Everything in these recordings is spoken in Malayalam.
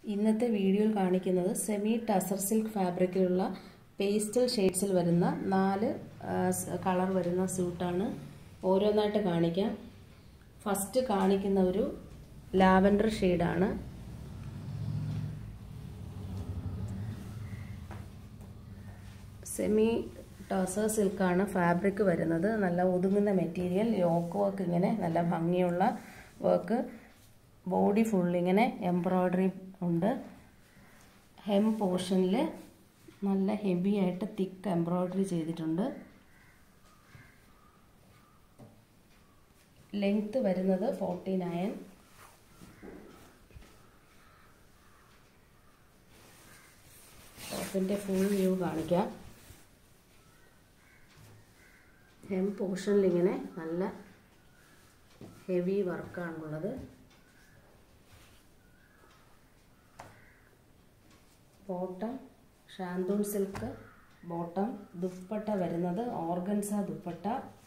ഇന്നത്തെ വീഡിയോയിൽ കാണിക്കുന്നത് സെമി ടസർ സിൽക്ക് ഫാബ്രിക്കിലുള്ള പേസ്റ്റൽ ഷെയ്ഡ്സിൽ വരുന്ന നാല് കളർ വരുന്ന സ്യൂട്ടാണ് ഓരോന്നായിട്ട് കാണിക്കാം ഫസ്റ്റ് കാണിക്കുന്ന ഒരു ലാവൻഡർ ഷെയ്ഡാണ് സെമി ടസർ സിൽക്കാണ് ഫാബ്രിക് വരുന്നത് നല്ല ഒതുങ്ങുന്ന മെറ്റീരിയൽ യോക്ക് വർക്ക് ഇങ്ങനെ നല്ല ഭംഗിയുള്ള വർക്ക് ബോഡി ഫുള്ളിങ്ങനെ എംബ്രോയ്ഡറി ഉണ്ട് ഹെം പോർഷനിൽ നല്ല ഹെവി ആയിട്ട് തിക്ക് എംബ്രോയ്ഡറി ചെയ്തിട്ടുണ്ട് ലെങ്ത് വരുന്നത് ഫോർട്ടി നയൻ ടോപ്പിൻ്റെ ഫുൾ വ്യൂ കാണിക്കാം ഹെം പോർഷനിൽ ഇങ്ങനെ നല്ല ഹെവി വർക്കാണുള്ളത് bottom shantoon silk bottom dupatta വരുന്നത് ഓർഗൻസ ദുപ്പട്ട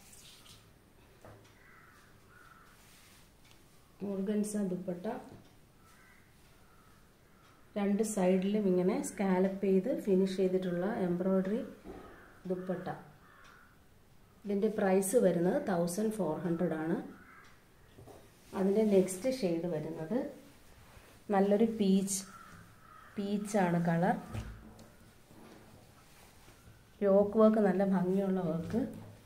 ഓർഗൻസ ദുപ്പട്ട രണ്ട് സൈഡിലും ഇങ്ങനെ സ്കാലപ്പ് ചെയ്ത് ഫിനിഷ് ചെയ്തിട്ടുള്ള എംബ്രോയ്ഡറി ദുപ്പട്ട ഇതിൻ്റെ പ്രൈസ് വരുന്നത് തൗസൻഡ് ഫോർ ഹൺഡ്രഡ് ആണ് അതിൻ്റെ നെക്സ്റ്റ് ഷെയ്ഡ് വരുന്നത് നല്ലൊരു പീച്ച് പീച്ചാണ് കളർ യോക്ക് വർക്ക് നല്ല ഭംഗിയുള്ള വർക്ക്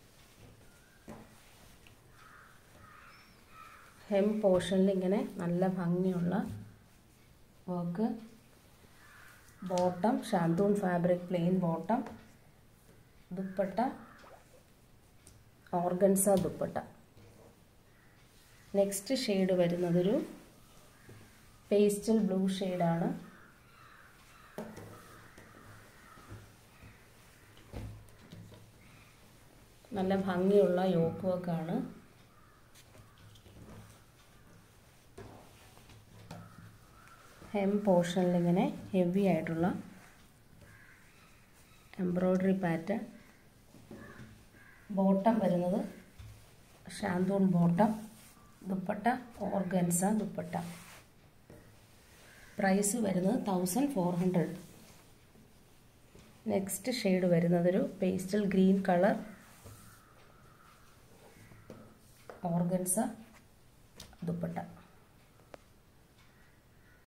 ഹെം പോർഷനിൽ ഇങ്ങനെ നല്ല ഭംഗിയുള്ള work bottom shantoon fabric plain bottom dupatta organza dupatta next shade വരുന്നതൊരു പേസ്റ്റൽ ബ്ലൂ ഷെയ്ഡാണ് നല്ല ഭംഗിയുള്ള യോക്ക് വർക്കാണ് ഹെം പോർഷനിൽ ഇങ്ങനെ ഹെവി ആയിട്ടുള്ള എംബ്രോയ്ഡറി പാറ്റേൺ ബോട്ടം വരുന്നത് shantoon bottom dupatta organza dupatta price വരുന്നത് thousand four hundred next shade വരുന്നതൊരു pastel green colour organza dupatta